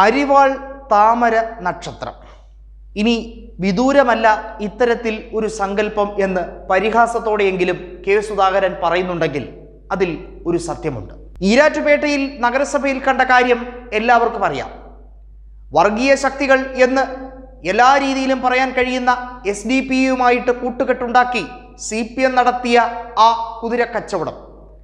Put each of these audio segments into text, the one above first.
അരിവാൾ താമര നക്ഷത്രം ഇനി വിദൂരമല്ല ഇത്തരത്തിൽ ഒരു സങ്കല്പം എന്ന് പരിഹാസത്തോടെയെങ്കിലും കെ സുധാകരൻ പറയുന്നുണ്ടെങ്കിൽ അതിൽ ഒരു സത്യമുണ്ട് ഈരാറ്റുപേട്ടയിൽ നഗരസഭയിൽ കണ്ട കാര്യം എല്ലാവർക്കും അറിയാം വർഗീയ ശക്തികൾ എന്ന് എല്ലാ രീതിയിലും പറയാൻ കഴിയുന്ന എസ് ഡി പി യുമായിട്ട് കൂട്ടുകെട്ടുണ്ടാക്കി സി പി എം നടത്തിയ ആ കുതിര കച്ചവടം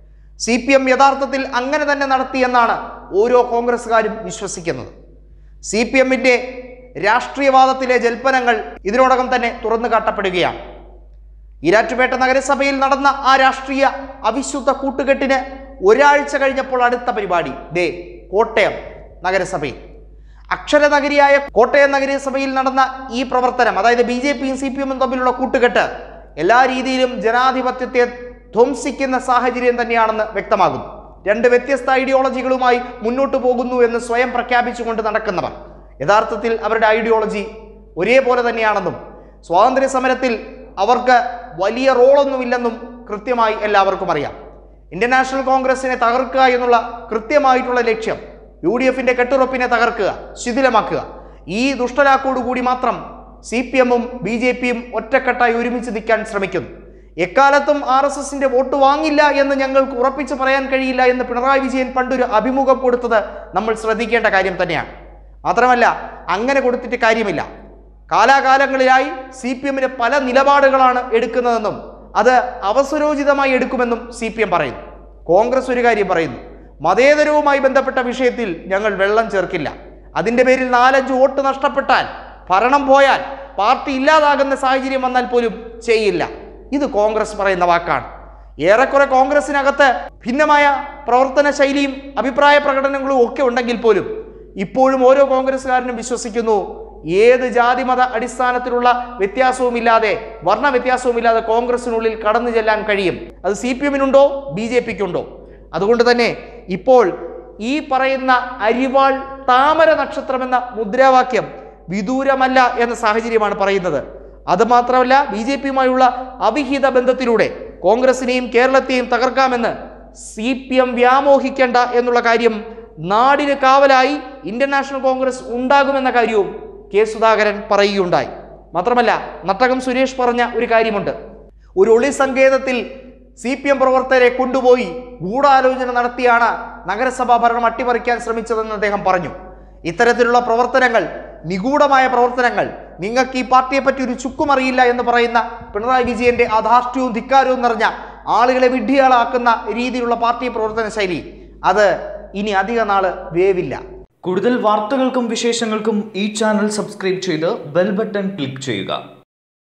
സി പി എം യഥാർത്ഥത്തിൽ അങ്ങനെ തന്നെ നടത്തിയെന്നാണ് ഓരോ കോൺഗ്രസ്സുകാരും വിശ്വസിക്കുന്നത് സി പി എമ്മിൻ്റെ രാഷ്ട്രീയവാദത്തിലെ ജൽപ്പനങ്ങൾ ഇതിനോടകം തന്നെ തുറന്നു കാട്ടപ്പെടുകയാണ് ഈരാറ്റുപേട്ട നഗരസഭയിൽ നടന്ന ആ രാഷ്ട്രീയ അവിശുദ്ധ കൂട്ടുകെട്ടിന് ഒരാഴ്ച കഴിഞ്ഞപ്പോൾ അടുത്ത പരിപാടി ദേ കോട്ടയം നഗരസഭയിൽ അക്ഷരനഗരിയായ കോട്ടയം നഗരസഭയിൽ നടന്ന ഈ പ്രവർത്തനം അതായത് ബി ജെ പിയും സി പി എമ്മും തമ്മിലുള്ള കൂട്ടുകെട്ട് എല്ലാ രീതിയിലും ജനാധിപത്യത്തെ ധ്വംസിക്കുന്ന സാഹചര്യം തന്നെയാണെന്ന് വ്യക്തമാകുന്നു രണ്ട് വ്യത്യസ്ത ഐഡിയോളജികളുമായി മുന്നോട്ട് പോകുന്നു എന്ന് സ്വയം പ്രഖ്യാപിച്ചുകൊണ്ട് നടക്കുന്നവർ യഥാർത്ഥത്തിൽ അവരുടെ ഐഡിയോളജി ഒരേപോലെ തന്നെയാണെന്നും സ്വാതന്ത്ര്യ സമരത്തിൽ അവർക്ക് വലിയ റോളൊന്നുമില്ലെന്നും കൃത്യമായി എല്ലാവർക്കും അറിയാം ഇന്ത്യൻ നാഷണൽ കോൺഗ്രസിനെ തകർക്കുക എന്നുള്ള കൃത്യമായിട്ടുള്ള ലക്ഷ്യം യു ഡി എഫിന്റെ കെട്ടുറപ്പിനെ തകർക്കുക ശിഥിലമാക്കുക ഈ ദുഷ്ടലാക്കോടുകൂടി മാത്രം സി പി എമ്മും ബി ജെ പിയും ഒറ്റക്കെട്ടായി ഒരുമിച്ച് നിൽക്കാൻ ശ്രമിക്കുന്നു എക്കാലത്തും ആർ എസ് എസിന്റെ വോട്ട് വാങ്ങില്ല എന്ന് ഞങ്ങൾക്ക് ഉറപ്പിച്ച് പറയാൻ കഴിയില്ല എന്ന് പിണറായി വിജയൻ പണ്ടൊരു അഭിമുഖം കൊടുത്തത് നമ്മൾ ശ്രദ്ധിക്കേണ്ട കാര്യം തന്നെയാണ് മാത്രമല്ല അങ്ങനെ കൊടുത്തിട്ട് കാര്യമില്ല കാലാകാലങ്ങളിലായി സി പി എമ്മിന് പല നിലപാടുകളാണ് എടുക്കുന്നതെന്നും അത് അവസരോചിതമായി എടുക്കുമെന്നും സി പി എം പറയുന്നു കോൺഗ്രസ് ഒരു കാര്യം പറയുന്നു മതേതരവുമായി ബന്ധപ്പെട്ട വിഷയത്തിൽ ഞങ്ങൾ വെള്ളം ചേർക്കില്ല അതിൻ്റെ പേരിൽ നാലഞ്ച് വോട്ട് നഷ്ടപ്പെട്ടാൽ ഭരണം പോയാൽ പാർട്ടി ഇല്ലാതാകുന്ന സാഹചര്യം വന്നാൽ പോലും ചെയ്യില്ല ഇത് കോൺഗ്രസ് പറയുന്ന വാക്കാണ് ഏറെക്കുറെ കോൺഗ്രസിനകത്ത് ഭിന്നമായ പ്രവർത്തന ശൈലിയും അഭിപ്രായ പ്രകടനങ്ങളും ഒക്കെ ഉണ്ടെങ്കിൽ പോലും ഇപ്പോഴും ഓരോ കോൺഗ്രസ്സുകാരനും വിശ്വസിക്കുന്നു ഏത് ജാതിമത അടിസ്ഥാനത്തിലുള്ള വ്യത്യാസവുമില്ലാതെ വർണ്ണ വ്യത്യാസവുമില്ലാതെ കോൺഗ്രസിനുള്ളിൽ കടന്നു ചെല്ലാൻ കഴിയും അത് സി പി എമ്മിനുണ്ടോ ബി ജെ പിക്കുണ്ടോ അതുകൊണ്ട് തന്നെ ഇപ്പോൾ ഈ പറയുന്ന അരിവാൾ താമര നക്ഷത്രം എന്ന മുദ്രാവാക്യം വിദൂരമല്ല എന്ന സാഹചര്യമാണ് പറയുന്നത് അത് മാത്രമല്ല ബി ജെ പിയുമായുള്ള അവിഹിത ബന്ധത്തിലൂടെ കോൺഗ്രസിനെയും കേരളത്തെയും തകർക്കാമെന്ന് സി പി എം വ്യാമോഹിക്കേണ്ട എന്നുള്ള കാര്യം നാടിന് കാവലായി ഇന്ത്യൻ നാഷണൽ കോൺഗ്രസ് ഉണ്ടാകുമെന്ന കാര്യവും കെ സുധാകരൻ പറയുകയുണ്ടായി മാത്രമല്ല നട്ടകം സുരേഷ് പറഞ്ഞ ഒരു കാര്യമുണ്ട് ഒരു ഒളി സങ്കേതത്തിൽ സി പി എം പ്രവർത്തകരെ കൊണ്ടുപോയി ഗൂഢാലോചന നടത്തിയാണ് നഗരസഭാ ഭരണം അട്ടിമറിക്കാൻ ശ്രമിച്ചതെന്ന് അദ്ദേഹം പറഞ്ഞു ഇത്തരത്തിലുള്ള പ്രവർത്തനങ്ങൾ നിഗൂഢമായ പ്രവർത്തനങ്ങൾ നിങ്ങൾക്ക് ഈ പാർട്ടിയെ പറ്റി ഒരു ചുക്കും അറിയില്ല എന്ന് പറയുന്ന പിണറായി വിജയന്റെ അധാർഷ്ട്യവും ധിക്കാരവും നിറഞ്ഞ ആളുകളെ വിഡ്ഢികളാക്കുന്ന രീതിയിലുള്ള പാർട്ടി പ്രവർത്തന ശൈലി അത് ഇനി അധിക നാള് വേവില്ല കൂടുതൽ വാർത്തകൾക്കും വിശേഷങ്ങൾക്കും ഈ ചാനൽ സബ്സ്ക്രൈബ് ചെയ്ത് ബെൽ ബട്ടൺ ക്ലിക്ക് ചെയ്യുക